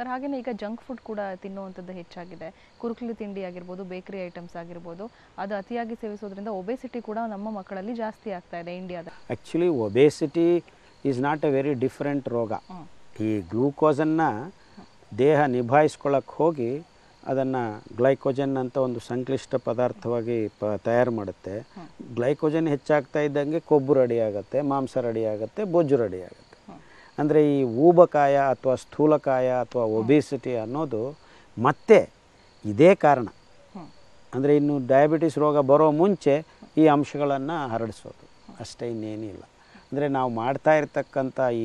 Sir ಹಾಗೇನೆ ಈಗ junk food ಕೂಡ ತಿನ್ನುವಂಥದ್ದು ಹೆಚ್ಚಾಗಿದೆ ಕುರುಕುಲು ತಿಂಡಿ ಆಗಿರ್ಬೋದು ಬೇಕರಿ ಐಟಮ್ಸ್ ಆಗಿರ್ಬೋದು ಅದು ಅತಿಯಾಗಿ ಸೇವಿಸೋದ್ರಿಂದ ಒಬೆಸಿಟಿ ಕೂಡ ನಮ್ಮ ಮಕ್ಕಳಲ್ಲಿ ಜಾಸ್ತಿ ಆಗ್ತಾ ಇದೆ ಇಂಡಿಯಾದ actually obesity is not a very different ರೋಗ ಈ ಗ್ಲೂಕೋಸನ್ನು ದೇಹ ನಿಭಾಯಿಸ್ಕೊಳ್ಳೋಕ್ಕೆ ಹೋಗಿ ಅದನ್ನು ಗ್ಲೈಕೋಜನ್ ಅಂತ ಒಂದು ಸಂಕ್ಲಿಷ್ಟ ಪದಾರ್ಥವಾಗಿ ಪ ತಯಾರು ಮಾಡುತ್ತೆ ಗ್ಲೈಕೋಜನ್ ಹೆಚ್ಚಾಗ್ತಾ ಇದ್ದಂಗೆ ಕೊಬ್ಬು ರೆಡಿ ಆಗುತ್ತೆ ಮಾಂಸ ರೆಡಿ ಆಗುತ್ತೆ ಬೊಜ್ಜು ರೆಡಿ ಆಗುತ್ತೆ ಅಂದರೆ ಈ ಊಬಕಾಯ ಅಥವಾ ಸ್ಥೂಲಕಾಯ ಅಥವಾ ಒಬೇಸಿಟಿ ಅನ್ನೋದು ಮತ್ತೆ ಇದೇ ಕಾರಣ ಅಂದರೆ ಇನ್ನು ಡಯಾಬಿಟಿಸ್ ರೋಗ ಬರೋ ಮುಂಚೆ ಈ ಅಂಶಗಳನ್ನು ಹರಡಿಸೋದು ಅಷ್ಟೇ ಇನ್ನೇನಿಲ್ಲ ಅಂದರೆ ನಾವು ಮಾಡ್ತಾ ಇರ್ತಕ್ಕಂಥ ಈ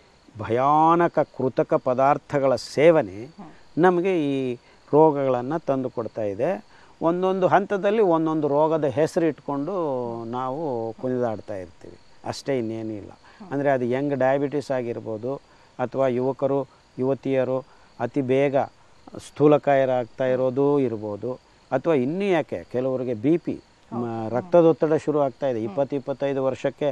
ಭಯಾನಕ ಕೃತಕ ಪದಾರ್ಥಗಳ ಸೇವನೆ ನಮಗೆ ಈ ರೋಗಗಳನ್ನು ತಂದು ಕೊಡ್ತಾ ಇದೆ ಒಂದೊಂದು ಹಂತದಲ್ಲಿ ಒಂದೊಂದು ರೋಗದ ಹೆಸರು ಇಟ್ಕೊಂಡು ನಾವು ಕುಣಿದಾಡ್ತಾ ಇರ್ತೀವಿ ಅಷ್ಟೇ ಇನ್ನೇನಿಲ್ಲ ಅಂದರೆ ಅದು ಯಂಗ್ ಡಯಾಬಿಟಿಸ್ ಆಗಿರ್ಬೋದು ಅಥವಾ ಯುವಕರು ಯುವತಿಯರು ಅತಿ ಬೇಗ ಸ್ಥೂಲಕಾಯರಾಗ್ತಾ ಇರೋದು ಇರ್ಬೋದು ಅಥವಾ ಇನ್ನೂ ಯಾಕೆ ಕೆಲವರಿಗೆ ಬಿ ಪಿ ರಕ್ತದೊತ್ತಡ ಶುರು ಆಗ್ತಾ ಇದೆ ಇಪ್ಪತ್ತು ಇಪ್ಪತ್ತೈದು ವರ್ಷಕ್ಕೆ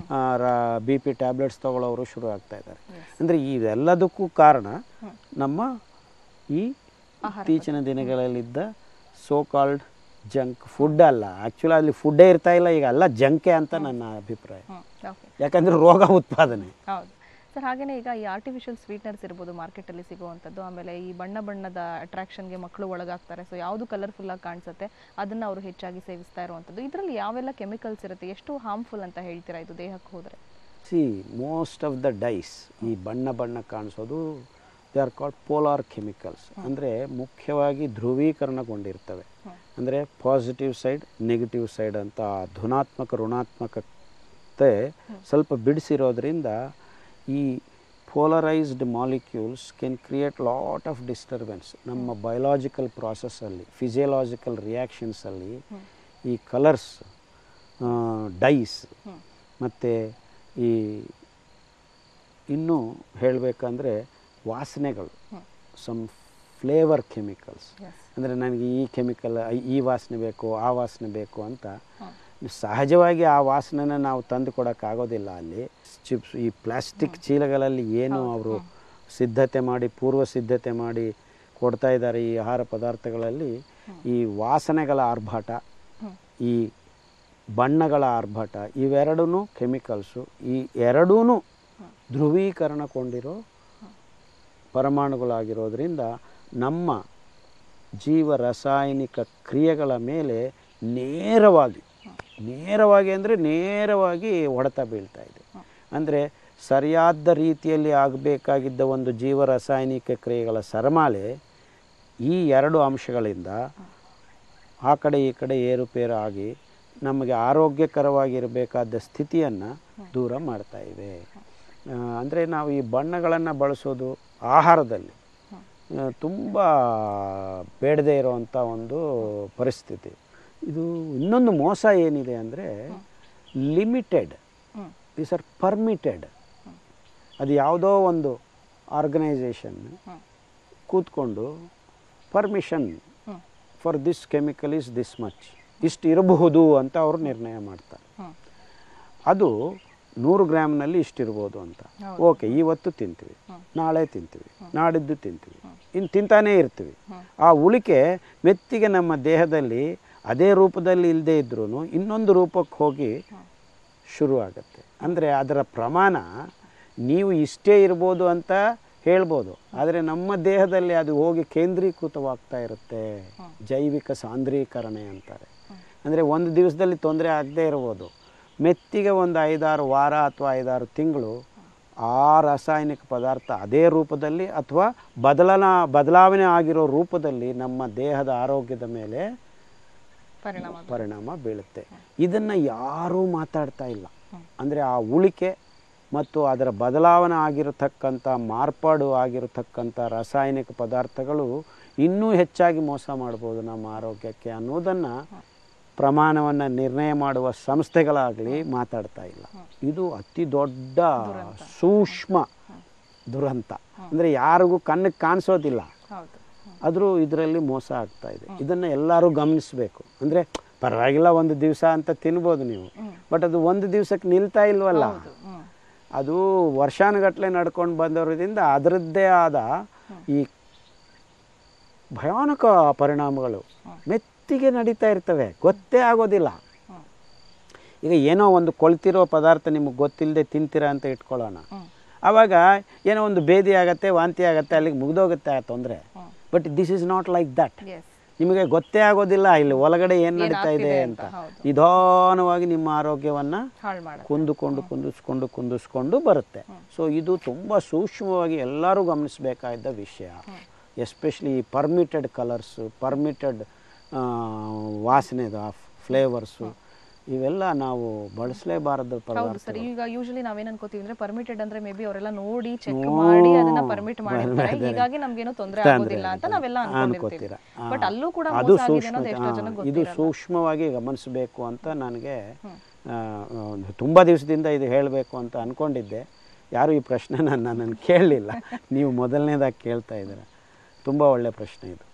ಬಿ ಪಿ ಟ್ಯಾಬ್ಲೆಟ್ಸ್ ತಗೊಳ್ಳೋರು ಶುರು ಆಗ್ತಾ ಇದ್ದಾರೆ ಅಂದರೆ ಇವೆಲ್ಲದಕ್ಕೂ ಕಾರಣ ನಮ್ಮ ಈ ಇತ್ತೀಚಿನ ದಿನಗಳಲ್ಲಿದ್ದ ಸೋ ಕಾಲ್ಡ್ ಜಂಕ್ ಫುಡ್ ಅಲ್ಲ ಆ್ಯಕ್ಚುಲಿ ಅಲ್ಲಿ ಫುಡ್ಡೇ ಇರ್ತಾ ಇಲ್ಲ ಈಗ ಎಲ್ಲ ಜಂಕೆ ಅಂತ ನನ್ನ ಅಭಿಪ್ರಾಯ ಓಕೆ ಯಾಕಂದರೆ ರೋಗ ಉತ್ಪಾದನೆ ಹೌದು ಸರ್ ಹಾಗೇನೆ ಈಗ ಈ ಆರ್ಟಿಫಿಷಿಯಲ್ ಸ್ವೀಟ್ನರ್ಸ್ ಇರ್ಬೋದು ಮಾರ್ಕೆಟಲ್ಲಿ ಸಿಗುವಂಥದ್ದು ಆಮೇಲೆ ಈ ಬಣ್ಣ ಬಣ್ಣದ ಅಟ್ರಾಕ್ಷನ್ಗೆ ಮಕ್ಕಳು ಒಳಗಾಗ್ತಾರೆ ಸೊ ಯಾವುದು ಕಲರ್ಫುಲ್ ಆಗಿ ಕಾಣಿಸುತ್ತೆ ಅದನ್ನ ಅವರು ಹೆಚ್ಚಾಗಿ ಸೇವಿಸ್ತಾ ಇರುವಂಥದ್ದು ಇದರಲ್ಲಿ ಯಾವೆಲ್ಲ ಕೆಮಿಕಲ್ಸ್ ಇರುತ್ತೆ ಎಷ್ಟು ಹಾರ್ಮ್ಫುಲ್ ಅಂತ ಹೇಳ್ತೀರಾ ಇದು ದೇಹಕ್ಕೆ ಹೋದರೆ see most of the dyes ಈ ಬಣ್ಣ ಬಣ್ಣ ಕಾಣಿಸೋದು they are called polar chemicals ಅಂದರೆ ಮುಖ್ಯವಾಗಿ ಧ್ರುವೀಕರಣಗೊಂಡಿರ್ತವೆ ಅಂದರೆ ಪಾಸಿಟಿವ್ ಸೈಡ್ ನೆಗೆಟಿವ್ ಸೈಡ್ ಅಂತ ಆ ಧನಾತ್ಮಕ ಋಣಾತ್ಮಕತೆ ಸ್ವಲ್ಪ ಬಿಡಿಸಿರೋದ್ರಿಂದ ಈ polarised molecules can create lot of disturbance ನಮ್ಮ ಬಯೋಲಾಜಿಕಲ್ ಪ್ರಾಸೆಸ್ಸಲ್ಲಿ ಫಿಸಿಯಲಾಜಿಕಲ್ ರಿಯಾಕ್ಷನ್ಸಲ್ಲಿ ಈ ಕಲರ್ಸ್ ಡೈಸ್ ಮತ್ತು ಈ ಇನ್ನೂ ಹೇಳಬೇಕಂದ್ರೆ ವಾಸನೆಗಳು ಸಮ್ ಫ್ಲೇವರ್ ಕೆಮಿಕಲ್ಸ್ ಅಂದರೆ ನನಗೆ ಈ ಕೆಮಿಕಲ್ ಈ ವಾಸನೆ ಬೇಕು ಆ ವಾಸನೆ ಬೇಕು ಅಂತ ಸಹಜವಾಗಿ ಆ ವಾಸನೆನ ನಾವು ತಂದು ಕೊಡೋಕ್ಕಾಗೋದಿಲ್ಲ ಅಲ್ಲಿ ಚಿಪ್ಸ್ ಈ ಪ್ಲಾಸ್ಟಿಕ್ ಚೀಲಗಳಲ್ಲಿ ಏನು ಅವರು ಸಿದ್ಧತೆ ಮಾಡಿ ಪೂರ್ವ ಸಿದ್ಧತೆ ಮಾಡಿ ಕೊಡ್ತಾ ಇದ್ದಾರೆ ಈ ಆಹಾರ ಪದಾರ್ಥಗಳಲ್ಲಿ ಈ ವಾಸನೆಗಳ ಆರ್ಭಾಟ ಈ ಬಣ್ಣಗಳ ಆರ್ಭಟ ಇವೆರಡೂ ಕೆಮಿಕಲ್ಸು ಈ ಎರಡೂ ಧ್ರುವೀಕರಣಗೊಂಡಿರೋ ಪರಮಾಣುಗಳಾಗಿರೋದ್ರಿಂದ ನಮ್ಮ ಜೀವ ರಾಸಾಯನಿಕ ಕ್ರಿಯೆಗಳ ಮೇಲೆ ನೇರವಾಗಿ ನೇರವಾಗಿ ಅಂದರೆ ನೇರವಾಗಿ ಹೊಡೆತ ಬೀಳ್ತಾ ಇದೆ ಅಂದರೆ ಸರಿಯಾದ ರೀತಿಯಲ್ಲಿ ಆಗಬೇಕಾಗಿದ್ದ ಒಂದು ಜೀವ ರಾಸಾಯನಿಕ ಕ್ರಿಯೆಗಳ ಸರಮಾಲೆ ಈ ಎರಡು ಅಂಶಗಳಿಂದ ಆ ಕಡೆ ಈ ಕಡೆ ಏರುಪೇರು ಆಗಿ ನಮಗೆ ಆರೋಗ್ಯಕರವಾಗಿರಬೇಕಾದ ಸ್ಥಿತಿಯನ್ನು ದೂರ ಮಾಡ್ತಾ ಇವೆ ಅಂದರೆ ನಾವು ಈ ಬಣ್ಣಗಳನ್ನು ಬಳಸೋದು ಆಹಾರದಲ್ಲಿ ತುಂಬ ಬೇಡದೇ ಇರೋವಂಥ ಒಂದು ಪರಿಸ್ಥಿತಿ ಇದು ಇನ್ನೊಂದು ಮೋಸ ಏನಿದೆ ಅಂದರೆ ಲಿಮಿಟೆಡ್ ದೀಸ್ ಆರ್ ಪರ್ಮಿಟೆಡ್ ಅದು ಯಾವುದೋ ಒಂದು ಆರ್ಗನೈಸೇಷನ್ ಕೂತ್ಕೊಂಡು permission for this chemical is this much ಇಷ್ಟು ಇರಬಹುದು ಅಂತ ಅವರು ನಿರ್ಣಯ ಮಾಡ್ತಾರೆ ಅದು ನೂರು ಗ್ರಾಮ್ನಲ್ಲಿ ಇಷ್ಟಿರ್ಬೋದು ಅಂತ ಓಕೆ ಇವತ್ತು ತಿಂತೀವಿ ನಾಳೆ ತಿಂತೀವಿ ನಾಡಿದ್ದು ತಿಂತೀವಿ ಇನ್ನು ತಿಂತಾನೇ ಇರ್ತೀವಿ ಆ ಉಳಿಕೆ ಮೆತ್ತಿಗೆ ನಮ್ಮ ದೇಹದಲ್ಲಿ ಅದೇ ರೂಪದಲ್ಲಿ ಇಲ್ಲದೆ ಇದ್ರೂ ಇನ್ನೊಂದು ರೂಪಕ್ಕೆ ಹೋಗಿ ಶುರು ಆಗುತ್ತೆ ಅಂದರೆ ಅದರ ಪ್ರಮಾಣ ನೀವು ಇಷ್ಟೇ ಇರ್ಬೋದು ಅಂತ ಹೇಳ್ಬೋದು ಆದರೆ ನಮ್ಮ ದೇಹದಲ್ಲಿ ಅದು ಹೋಗಿ ಕೇಂದ್ರೀಕೃತವಾಗ್ತಾ ಇರುತ್ತೆ ಜೈವಿಕ ಸಾಂದ್ರೀಕರಣೆ ಅಂತಾರೆ ಅಂದರೆ ಒಂದು ದಿವಸದಲ್ಲಿ ತೊಂದರೆ ಆಗದೇ ಇರ್ಬೋದು ಮೆತ್ತಿಗೆ ಒಂದು ಐದಾರು ವಾರ ಅಥವಾ ಐದಾರು ತಿಂಗಳು ಆ ರಾಸಾಯನಿಕ ಪದಾರ್ಥ ಅದೇ ರೂಪದಲ್ಲಿ ಅಥವಾ ಬದಲನ ಬದಲಾವಣೆ ಆಗಿರೋ ರೂಪದಲ್ಲಿ ನಮ್ಮ ದೇಹದ ಆರೋಗ್ಯದ ಮೇಲೆ ಪರಿಣಾಮ ಪರಿಣಾಮ ಬೀಳುತ್ತೆ ಇದನ್ನು ಯಾರೂ ಮಾತಾಡ್ತಾ ಇಲ್ಲ ಅಂದರೆ ಆ ಉಳಿಕೆ ಮತ್ತು ಅದರ ಬದಲಾವಣೆ ಆಗಿರತಕ್ಕಂಥ ಮಾರ್ಪಾಡು ಆಗಿರತಕ್ಕಂಥ ರಾಸಾಯನಿಕ ಪದಾರ್ಥಗಳು ಇನ್ನೂ ಹೆಚ್ಚಾಗಿ ಮೋಸ ಮಾಡ್ಬೋದು ನಮ್ಮ ಆರೋಗ್ಯಕ್ಕೆ ಅನ್ನೋದನ್ನು ಪ್ರಮಾಣವನ್ನು ನಿರ್ಣಯ ಮಾಡುವ ಸಂಸ್ಥೆಗಳಾಗಲಿ ಮಾತಾಡ್ತಾ ಇಲ್ಲ ಇದು ಅತಿ ದೊಡ್ಡ ಸೂಕ್ಷ್ಮ ದುರಂತ ಅಂದರೆ ಯಾರಿಗೂ ಕಣ್ಣಿಗೆ ಕಾಣಿಸೋದಿಲ್ಲ ಹೌದು ಆದರೂ ಇದರಲ್ಲಿ ಮೋಸ ಆಗ್ತಾ ಇದೆ ಇದನ್ನು ಎಲ್ಲರೂ ಗಮನಿಸಬೇಕು ಅಂದರೆ ಪರವಾಗಿಲ್ಲ ಒಂದು ದಿವಸ ಅಂತ ತಿನ್ಬೋದು ನೀವು ಬಟ್ ಅದು ಒಂದು ದಿವಸಕ್ಕೆ ನಿಲ್ತಾ ಇಲ್ವಲ್ಲ ಹ್ಮ್ ಅದು ವರ್ಷಾನುಗಟ್ಟಲೆ ನಡ್ಕೊಂಡು ಬಂದವರಿಂದ ಅದರದ್ದೇ ಆದ ಈ ಭಯಾನಕ ಪರಿಣಾಮಗಳು ಮೆತ್ತಿಗೆ ನಡೀತಾ ಇರ್ತವೆ ಗೊತ್ತೇ ಆಗೋದಿಲ್ಲ ಹ್ಮ್. ಈಗ ಏನೋ ಒಂದು ಕೊಳ್ತಿರೋ ಪದಾರ್ಥ ನಿಮಗೆ ಗೊತ್ತಿಲ್ಲದೆ ತಿಂತೀರಾ ಅಂತ ಇಟ್ಕೊಳ್ಳೋಣ ಹ್ಮ್. ಆವಾಗ ಏನೋ ಒಂದು ಬೇದಿ ಆಗತ್ತೆ ವಾಂತಿ ಆಗತ್ತೆ ಅಲ್ಲಿಗೆ ಮುಗ್ದೋಗುತ್ತೆ ಆ ತೊಂದರೆ hmm. But this is not like that as ನಿಮಗೆ ಗೊತ್ತೇ ಆಗೋದಿಲ್ಲ ಇಲ್ಲಿ ಒಳಗಡೆ ಏನು ನಡೀತಾ ಇದೆ ಏನಾಗ್ತಿದೆ ಅಂತ ಅಂತ, ಹೌದು. ನಿಧಾನವಾಗಿ ನಿಮ್ಮ ಆರೋಗ್ಯವನ್ನು ಹಾಳು ಮಾಡುತ್ತೆ ಕುಂದುಕೊಂಡು ಕುಂದಿಸ್ಕೊಂಡು ಕುಂದಿಸ್ಕೊಂಡು ಬರುತ್ತೆ ಸೊ ಇದು ತುಂಬ ಸೂಕ್ಷ್ಮವಾಗಿ ಎಲ್ಲರೂ ಗಮನಿಸಬೇಕಾದ ವಿಷಯ ಎಸ್ಪೆಷಲಿ ಈ ಪರ್ಮಿಟೆಡ್ ಕಲರ್ಸು ಪರ್ಮಿಟೆಡ್ ವಾಸನೆದ ಫ್ಲೇವರ್ಸು ಇವೆಲ್ಲ ನಾವು ಬಳಸಲೇಬಾರದು ಹೌದು ಪದಾರ್ಥ ಸರ್ ಈಗ ಯೂಶಲಿ ನಾವೇನ್ ಅನ್ಕೋತೀವಿ ಅಂದ್ರೆ ಪರ್ಮಿಟೆಡ್ ಅಂದ್ರೆ ಮೇ ಬಿ ಅವರೆಲ್ಲ ನೋಡಿ ಚೆಕ್ ಮಾಡಿ ಅದನ್ನ ಪರ್ಮಿಟ್ ಮಾಡಿರ್ತಾರೆ ಹೀಗಾಗಿ ನಮ್ಗೇನೋ ತೊಂದರೆ ಆಗೋದಿಲ್ಲ ಅಂತ ನಾವೆಲ್ಲ ಅನ್ಕೊಂಡಿರ್ತೀವಿ ಅನ್ಕೋತೀರಾ ಬಟ್ ಅಲ್ಲೂ ಕೂಡ ಅದು ಮೋಸ ಆಗಿದೆ ಅನ್ನೋದು ಸೂಕ್ಷ್ಮ ಎಷ್ಟೋ ಜನಕ್ಕೆ ಇದು ಸೂಕ್ಷ್ಮವಾಗಿ ಗಮನಿಸಬೇಕು ಅಂತ ನನಗೆ ತುಂಬ ದಿವಸದಿಂದ ಇದು ಹೇಳಬೇಕು ಅಂತ ಅಂದ್ಕೊಂಡಿದ್ದೆ ಯಾರು ಈ ಪ್ರಶ್ನೆನ ನನ್ನನ್ನು ಕೇಳಲಿಲ್ಲ ನೀವು ಮೊದಲನೇದಾಗಿ ಕೇಳ್ತಾ ಇದ್ದೀರ ತುಂಬ ಒಳ್ಳೆಯ ಪ್ರಶ್ನೆ ಇದು